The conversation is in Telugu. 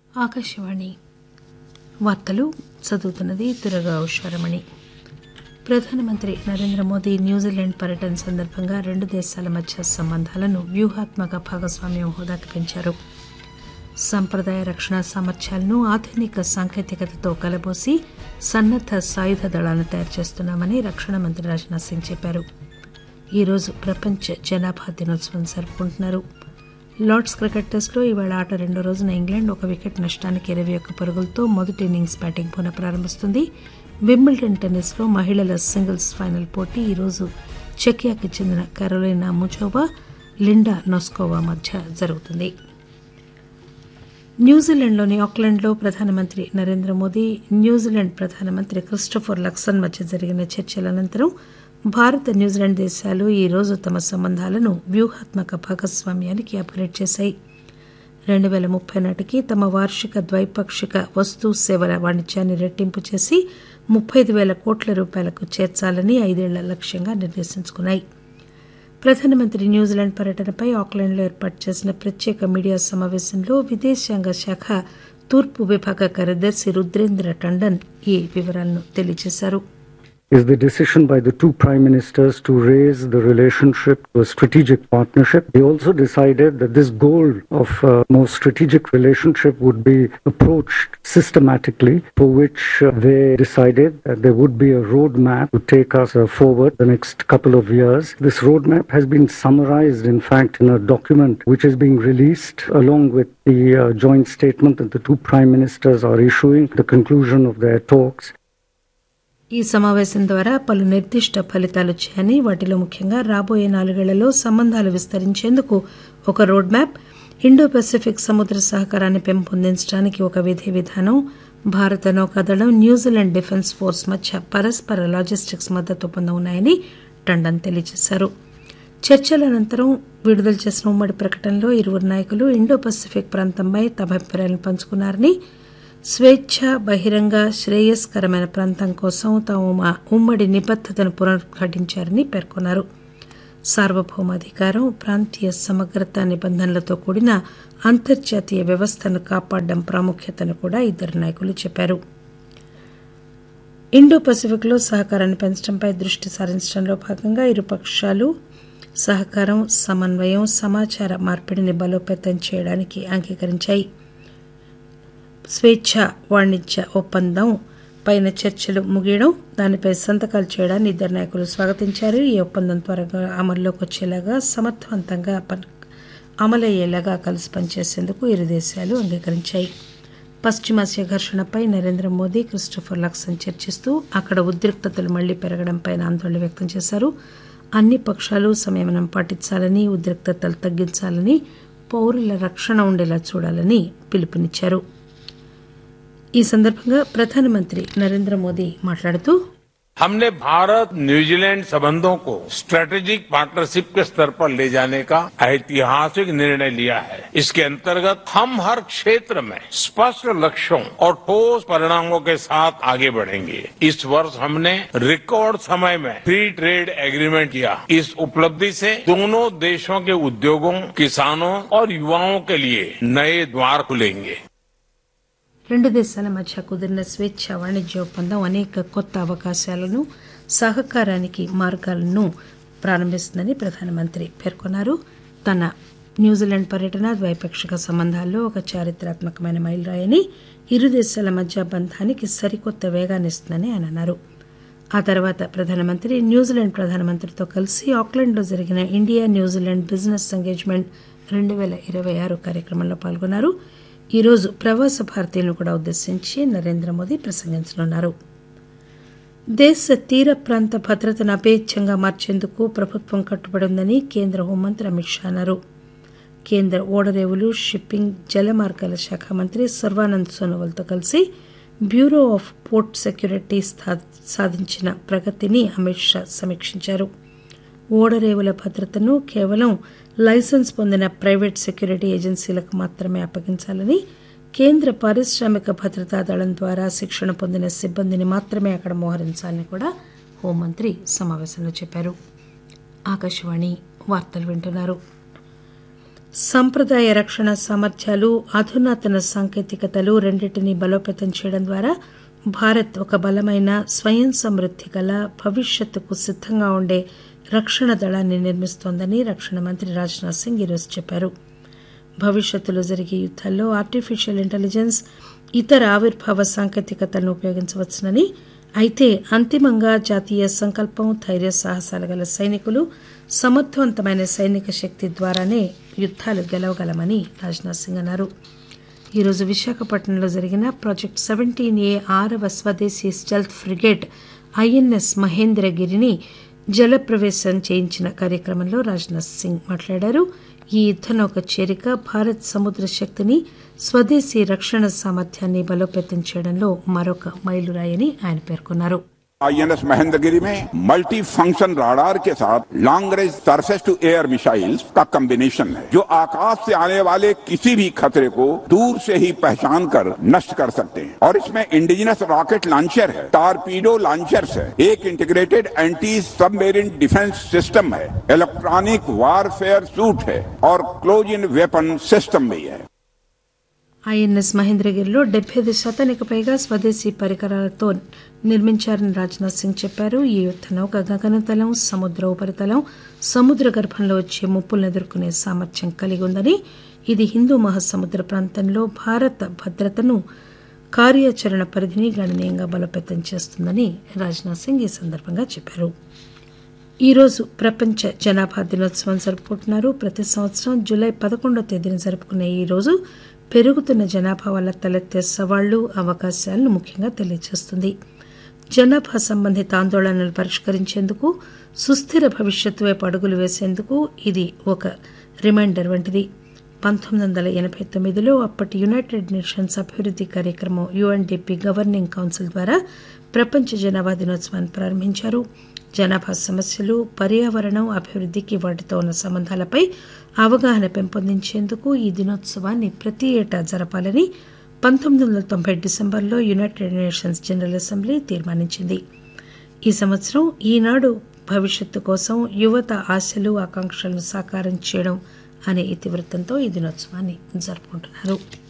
ఆకాశవాణి వార్తలు చదువుతున్నది దురగా ఉషారమణి ప్రధానమంత్రి నరేంద్ర మోదీ న్యూజిలాండ్ పర్యటన సందర్భంగా రెండు దేశాల మధ్య సంబంధాలను వ్యూహాత్మక భాగస్వామ్యం హోదాకు పెంచారు సంప్రదాయ రక్షణ సామర్థ్యాలను ఆధునిక సాంకేతికతతో కలబోసి సన్నద్ద సాయుధ దళాలను తయారు చేస్తున్నామని రక్షణ మంత్రి రాజ్నాథ్ సింగ్ చెప్పారు ఈరోజు ప్రపంచ జనాభా దినోత్సవం జరుపుకుంటున్నారు లార్డ్స్ క్రికెట్ టెస్టులో ఈవేళ ఆట రెండో రోజున ఇంగ్లాండ్ ఒక వికెట్ నష్టానికి ఇరవై ఒక్క పరుగులతో మొదటి ఇన్నింగ్స్ బ్యాటింగ్ పునః ప్రారంభిస్తుంది వింబిల్డన్ టెన్నిస్లో మహిళల సింగిల్స్ ఫైనల్ పోటీ ఈరోజు చెకియాకి చెందిన కరోలినా ముజోవా లిండా నోస్కోవా మధ్య జరుగుతుంది న్యూజిలాండ్లోని ఆక్లాండ్లో ప్రధానమంత్రి నరేంద్ర మోదీ న్యూజిలాండ్ ప్రధానమంత్రి క్రిస్టోఫర్ లక్సన్ మధ్య జరిగిన చర్చల అనంతరం భారత్ న్యూజిలాండ్ దేశాలు ఈ రోజు తమ సంబంధాలను వ్యూహాత్మక భాగస్వామ్యానికి అప్గ్రేడ్ చేశాయి రెండు పేల ముప్పై నాటికి తమ వార్షిక ద్వైపాక్షిక వస్తు సేవల వాణిజ్యాన్ని రెట్టింపు చేసి ముప్పై ఐదు పేల కోట్ల రూపాయలకు చేర్చాలని ఐదేళ్ల లక్ష్యంగా నిర్దేశించుకున్నాయి ప్రధానమంత్రి న్యూజిలాండ్ పర్యటనపై ఆక్లాండ్లో ఏర్పాటు చేసిన ప్రత్యేక మీడియా సమావేశంలో విదేశాంగ శాఖ తూర్పు విభాగ కార్యదర్శి రుద్రేంద్ర టండన్ ఈ వివరాలను తెలియజేశారు is the decision by the two prime ministers to raise the relationship to a strategic partnership. They also decided that this goal of a more strategic relationship would be approached systematically, for which uh, they decided that there would be a roadmap to take us uh, forward the next couple of years. This roadmap has been summarized, in fact, in a document which is being released along with the uh, joint statement that the two prime ministers are issuing at the conclusion of their talks. ఈ సమావేశం ద్వారా పలు నిర్దిష్ట ఫలితాలు వచ్చాయని వాటిలో ముఖ్యంగా రాబోయే నాలుగేళ్లలో సంబంధాలు విస్తరించేందుకు ఒక రోడ్ మ్యాప్ ఇండో పెసిఫిక్ సముద్ర సహకారాన్ని పెంపొందించడానికి ఒక విధి విధానం భారత నౌకాదళం న్యూజిలాండ్ డిఫెన్స్ ఫోర్స్ మధ్య పరస్పర లాజిస్టిక్స్ మద్దతు ఒప్పందం ఉన్నాయని టండన్ తెలియజేశారు చర్చల అనంతరం విడుదల చేసిన ఉమ్మడి ప్రకటనలో ఇరువురు నాయకులు ఇండో పసిఫిక్ ప్రాంతంపై తమ అభిప్రాయాలను పంచుకున్నారని స్వేచ్ఛ బహిరంగ శ్రేయస్కరమైన ప్రాంతం కోసం తాము మా ఉమ్మడి నిబద్దతను పునరుద్ఘాటించారని పేర్కొన్నారు సార్వభౌమాధికారం ప్రాంతీయ సమగ్రత నిబంధనలతో కూడిన అంతర్జాతీయ వ్యవస్థను కాపాడడం ప్రాముఖ్యతను కూడా ఇద్దరు నాయకులు చెప్పారు ఇండో పసిఫిక్ లో సహకారాన్ని పెంచడంపై దృష్టి సారించడంలో భాగంగా ఇరు పక్షాలు సహకారం సమన్వయం సమాచార మార్పిడిని బలోపేతం చేయడానికి అంగీకరించాయి స్వేచ్ఛ వాణిజ్య ఒప్పందం పైన చర్చలు ముగియడం దానిపై సంతకాలు చేయడాన్ని ఇద్దరు నాయకులు స్వాగతించారు ఈ ఒప్పందం త్వరగా అమల్లోకి వచ్చేలాగా సమర్థవంతంగా అమలయ్యేలాగా కలిసి పనిచేసేందుకు ఇరు దేశాలు అంగీకరించాయి పశ్చిమాసియా ఘర్షణపై నరేంద్ర మోదీ క్రిస్టోఫర్ లక్సన్ చర్చిస్తూ అక్కడ ఉద్రిక్తతలు మళ్లీ పెరగడంపై ఆందోళన వ్యక్తం చేశారు అన్ని పక్షాలు సంయమనం పాటించాలని ఉద్రిక్తతలు తగ్గించాలని పౌరుల రక్షణ ఉండేలా చూడాలని పిలుపునిచ్చారు ఈ సందర్భంగా ప్రధానమంత్రి నరేంద్ర మోదీ మాట్లాడుతూ हमने भारत न्यूजीलैंड संबंधों को स्ट्रेटेजिक पार्टनरशिप के स्तर पर ले जाने का ऐतिहासिक निर्णय लिया है इसके अंतर्गत हम हर क्षेत्र में स्पष्ट लक्ष्यों और ठोस परिणामों के साथ आगे बढ़ेंगे इस वर्ष हमने रिकॉर्ड समय में फ्री ट्रेड एग्रीमेंट किया इस उपलब्धि से दोनों देशों के उद्योगों किसानों और युवाओं के लिए नए द्वार खुलेंगे రెండు దేశాల మధ్య కుదిరిన స్వేచ్ఛ వాణిజ్య ఒప్పందం అనేక కొత్త అవకాశాలను సహకారానికి మార్గాలను ప్రారంభిస్తుందని ప్రధానమంత్రి పేర్కొన్నారు తన న్యూజిలాండ్ పర్యటన ద్వైపాక్షిక సంబంధాల్లో ఒక చారిత్రాత్మకమైన మైలురాయని ఇరు దేశాల మధ్య బంధానికి సరికొత్త వేగాన్నిస్తుందని ఆయన అన్నారు ఆ తర్వాత ప్రధానమంత్రి న్యూజిలాండ్ ప్రధానమంత్రితో కలిసి ఆక్లాండ్లో జరిగిన ఇండియా న్యూజిలాండ్ బిజినెస్ ఎంగేజ్మెంట్ రెండు పేల ఇరవై ఆరు కార్యక్రమంలో పాల్గొన్నారు ఈరోజు ప్రవాస భారతీయులను కూడా ఉద్దేశించి నరేంద్ర మోదీ ప్రసంగించనున్నారు దేశ తీర ప్రాంత భద్రతను అపేచ్ఛంగా మార్చేందుకు ప్రభుత్వం కట్టుబడి ఉందని కేంద్ర హోంమంత్రి అమిత్ షా అన్నారు కేంద్ర ఓడరేవులు షిప్పింగ్ జలమార్గాల శాఖ మంత్రి సర్వానంద్ సోనోవాల్తో కలిసి బ్యూరో ఆఫ్ పోర్ట్ సెక్యూరిటీ సాధించిన ప్రగతిని అమిత్ షా సమీక్షించారు ఓడరేవుల భద్రతను కేవలం లైసెన్స్ పొందిన ప్రైవేట్ సెక్యూరిటీ ఏజెన్సీలకు మాత్రమే అప్పగించాలని కేంద్ర పారిశ్రామిక భద్రతా దళం ద్వారా శిక్షణ పొందిన సిబ్బందిని మాత్రమే అక్కడ మోహరించాలని కూడా హోంమంత్రి సమావేశంలో చెప్పారు ఆకాశవాణి వార్తలు వింటున్నారు సంప్రదాయ రక్షణ సామర్థ్యాలు అధునాతన సాంకేతికతలు రెండింటినీ బలోపేతం చేయడం ద్వారా భారత్ ఒక బలమైన స్వయం సమృద్ది గల భవిష్యత్తుకు సిద్దంగా ఉండే రక్షణ దళాన్ని నిర్మిస్తోందని రక్షణ మంత్రి రాజ్నాథ్ సింగ్ ఈరోజు చెప్పారు భవిష్యత్తులో జరిగే యుద్దాల్లో ఆర్టిఫిషియల్ ఇంటెలిజెన్స్ ఇతర ఆవిర్భావ సాంకేతికతలను ఉపయోగించవచ్చునని అయితే అంతిమంగా జాతీయ సంకల్పం ధైర్య సాహసాలు గల సైనికులు సమర్థవంతమైన సైనిక శక్తి ద్వారానే యుద్దాలు గెలవగలమని రాజ్నాథ్ సింగ్ అన్నారు ఈరోజు విశాఖపట్నంలో జరిగిన ప్రాజెక్ట్ సెవెంటీన్ ఏ ఆరవ స్వదేశీ స్టెల్త్ ఫ్రిగేట్ ఐఎన్ఎస్ మహేంద్రగిరిని జలప్రవేశం చేయించిన కార్యక్రమంలో రాజ్నాథ్ సింగ్ మాట్లాడారు ఈ యుద్దనౌక చేరిక భారత్ సముద్ర శక్తిని స్వదేశీ రక్షణ సామర్థ్యాన్ని బలోపేతం చేయడంలో మరొక మైలురాయని ఆయన పేర్కొన్నారు आईएनएस महेंद्रगिरी में मल्टी फंक्शन राडार के साथ long range surface to air missiles का कॉम्बिनेशन है जो आकाश से आने वाले किसी भी खतरे को दूर से ही पहचान कर नष्ट कर सकते हैं और इसमें इंडिजिनस रॉकेट लॉन्चर है टारपीडो लॉन्चर्स है एक integrated anti submarine defence system है इलेक्ट्रॉनिक वारफेयर सूट है और क्लोज इन वेपन सिस्टम भी है ఐఎన్ఎస్ మహేంద్రగిరిలో డెబ్బై ఐదు శాతానికి పైగా స్వదేశీ పరికరాలతో నిర్మించారని రాజ్నాథ్ సింగ్ చెప్పారు ఈ యుద్ద నౌక గగనతలం సముద్ర ఉపరితలం సముద్ర గర్భంలో వచ్చే ముప్పులను ఎదుర్కొనే సామర్థ్యం కలిగి ఉందని ఇది హిందూ మహాసముద్ర ప్రాంతంలో భారత భద్రతను కార్యాచరణ పరిధిని గణనీయంగా బలోపేతం చేస్తుందని రాజ్నాథ్ సింగ్ ఈ సందర్భంగా చెప్పారు ఈరోజు ప్రపంచ జనాభా దినోత్సవం జరుపుకుంటున్నారు ప్రతి సంవత్సరం జూలై పదకొండో తేదీన జరుపుకునే ఈ రోజు పెరుగుతున్న జనాభా వల్ల తలెత్తే సవాళ్లు అవకాశాలను ముఖ్యంగా తెలియజేస్తుంది జనాభా సంబంధిత ఆందోళనలు పరిష్కరించేందుకు సుస్థిర భవిష్యత్తు వైపు అడుగులు వేసేందుకు ఇది ఒక రిమైండర్ వంటిది పంతొమ్మిది వందల ఎనభై తొమ్మిదిలో అప్పటి యునైటెడ్ నేషన్స్ అభివృద్ది కార్యక్రమం యుఎన్డిపి గవర్నింగ్ కౌన్సిల్ ద్వారా ప్రపంచ జనాభా దినోత్సవాన్ని ప్రారంభించారు జనాభా సమస్యలు పర్యావరణం అభివృద్దికి వాటితో ఉన్న సంబంధాలపై అవగాహన పెంపొందించేందుకు ఈ దినోత్సవాన్ని ప్రతి ఏటా జరపాలని పంతొమ్మిది వందల తొంభై డిసెంబర్లో యునైటెడ్ నేషన్స్ జనరల్ అసెంబ్లీ తీర్మానించింది ఈ సంవత్సరం ఈనాడు భవిష్యత్తు కోసం యువత ఆశలు ఆకాంక్షలను సాకారం చేయడం అనే ఇతివృత్తంతో ఈ దినోత్సవాన్ని జరుపుకుంటున్నారు